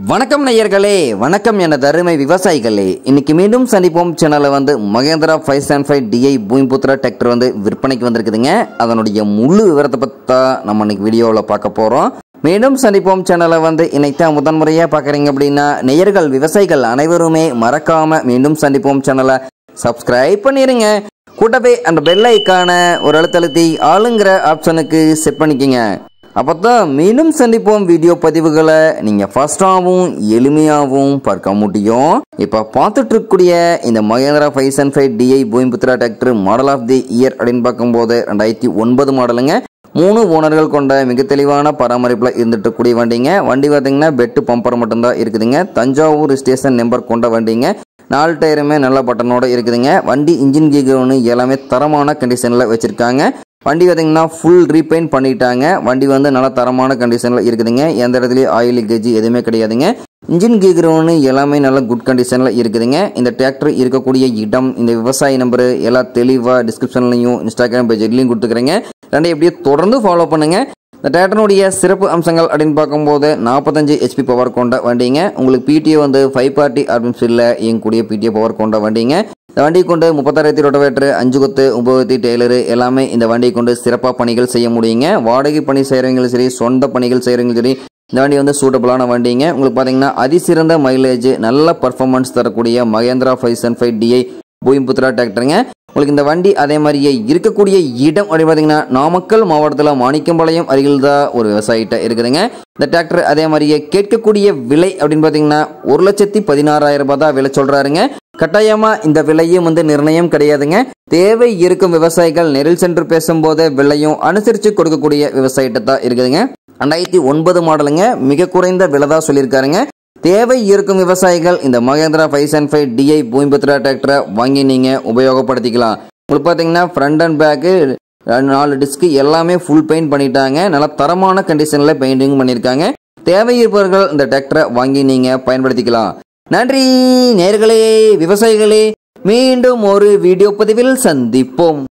வணக்கம் நேயர்களே வணக்கம் எனது அருமை விவசாயிகளே இன்னைக்கு மீண்டும் சந்திப்போம் சேனல்ல வந்து Mahindra five seven five DI Bhoomiputra tractor வந்து விற்பனைக்கு வந்திருக்குதுங்க அதனுடைய முழு விவரத்தை பற்றி தான் நம்ம இன்னைக்கு வீடியோவில் பார்க்க போகிறோம் மீண்டும் சந்திப்போம் சேனலை வந்து இன்னைக்கு முதன்முறையாக பார்க்குறீங்க அப்படின்னா நேயர்கள் விவசாயிகள் அனைவருமே மறக்காம மீண்டும் சந்திப்போம் சேனலை சப்ஸ்கிரைப் பண்ணிடுங்க கூட்டவே அந்த பெல் ஐக்கான ஒரு அழுத்தழுத்தி ஆளுங்கிற ஆப்ஷனுக்கு செட் பண்ணிக்கங்க அப்பதான் மீண்டும் சந்திப்போம் வீடியோ பதிவுகளை நீங்க ஃபர்ஸ்டாகவும் எளிமையாகவும் பார்க்க முடியும் இப்ப பார்த்துட்டு இருக்கக்கூடிய இந்த Mahindra five seven five DI Bhoomiputra tractor model of the year அப்படின்னு பார்க்கும்போது ரெண்டாயிரத்தி ஒன்பது மாடலுங்க மூணு ஓனர்கள் கொண்ட மிக தெளிவான பராமரிப்பில் இருந்துட்டு இருக்கக்கூடிய வண்டிங்க வண்டி பார்த்தீங்கன்னா பெட்டு பம்பர் மட்டும்தான் இருக்குதுங்க தஞ்சாவூர் ஸ்டேஷன் நம்பர் கொண்ட வண்டிங்க நாலு டயருமே நல்ல பட்டனோட இருக்குதுங்க வண்டி இன்ஜின் கீகர் எல்லாமே தரமான கண்டிஷனில் வச்சுருக்காங்க வண்டி பார்த்தீங்கன்னா ஃபுல் ரீபெயிண்ட் பண்ணிட்டாங்க வண்டி வந்து நல்ல தரமான கண்டிஷனில் இருக்குதுங்க எந்த இடத்துலையும் ஆயில் லீக்கேஜ் எதுவுமே கிடையாதுங்க இன்ஜின் கீக்ரவுன்னு எல்லாமே நல்ல குட் கண்டிஷனில் இருக்குதுங்க இந்த டிராக்டர் இருக்கக்கூடிய இடம் இந்த விவசாய நம்பர் எல்லாம் தெளிவாக டிஸ்கிரிப்ஷன்லையும் இன்ஸ்டாகிராம் பேஜ்லையும் கொடுத்துக்கிறேங்க ரெண்டை எப்படியே தொடர்ந்து ஃபாலோ பண்ணுங்க இந்த டிராக்டருடைய சிறப்பு அம்சங்கள் அப்படின்னு பார்க்கும்போது நாற்பத்தஞ்சு ஹெச்பி பவர் கொண்ட வண்டிங்க உங்களுக்கு பிடிஓ வந்து ஃபைவ் பார்ட்டி ஆர்பிஎம்ஸில் இயங்கக்கூடிய பிடிஓ பவர் கொண்ட வண்டிங்க இந்த வண்டியை கொண்டு முப்பத்தாயிரத்தி ரொட்டவேட்டர் அஞ்சு கொத்து ஒன்பது டெய்லரு எல்லாமே இந்த வண்டியை கொண்டு சிறப்பாக பணிகள் செய்ய முடியுங்க வாடகை பணி செய்கிறவங்களும் சரி சொந்த பணிகள் செய்கிறவங்களும் சரி இந்த வண்டி வந்து சூட்டபிளான வண்டிங்க உங்களுக்கு பார்த்தீங்கன்னா அதிசிறந்த மைலேஜ் நல்ல பர்ஃபார்மன்ஸ் தரக்கூடிய Mahindra five seven five DI Bhoomiputra டிராக்டருங்க உங்களுக்கு இந்த வண்டி அதே மாதிரியே இருக்கக்கூடிய இடம் அப்படின்னு பார்த்தீங்கன்னா நாமக்கல் மாவட்டத்தில் மாணிக்கம்பாளையம் அருகில் தான் ஒரு விவசாயிட்ட இருக்குதுங்க இந்த டிராக்டர் அதே மாதிரியே கேட்கக்கூடிய விலை அப்படின்னு பார்த்தீங்கன்னா ஒரு லட்சத்தி பதினாறாயிரம் ரூபாய் தான் விலை சொல்றாருங்க கட்டாயமா இந்த விலையும் வந்து நிர்ணயம் கிடையாதுங்க தேவை இருக்கும் விவசாயிகள் நெரில் சென்று பேசும்போது விலையும் அனுசரித்து கொடுக்கக்கூடிய விவசாயிட்ட தான் இருக்குதுங்க ரெண்டாயிரத்தி ஒன்பது மாடலுங்க மிக குறைந்த விலை தான் சொல்லியிருக்காருங்க தேவை இருக்கும் விவசாயிகள் இந்த Mahindra five seven five DI Bhoomiputra டிராக்டரை வாங்கி நீங்கள் உபயோகப்படுத்திக்கலாம் உங்களுக்கு பார்த்தீங்கன்னா ஃப்ரண்ட் அண்ட் பேக்கு நாலு டிஸ்க்கு எல்லாமே ஃபுல் பெயிண்ட் பண்ணிட்டாங்க நல்லா தரமான கண்டிஷனில் பெயிண்டிங் பண்ணியிருக்காங்க தேவை இருப்பவர்கள் இந்த டிராக்டரை வாங்கி நீங்கள் பயன்படுத்திக்கலாம் நன்றி நேர்களே விவசாயிகளே மீண்டும் ஒரு வீடியோ பதிவில் சந்திப்போம்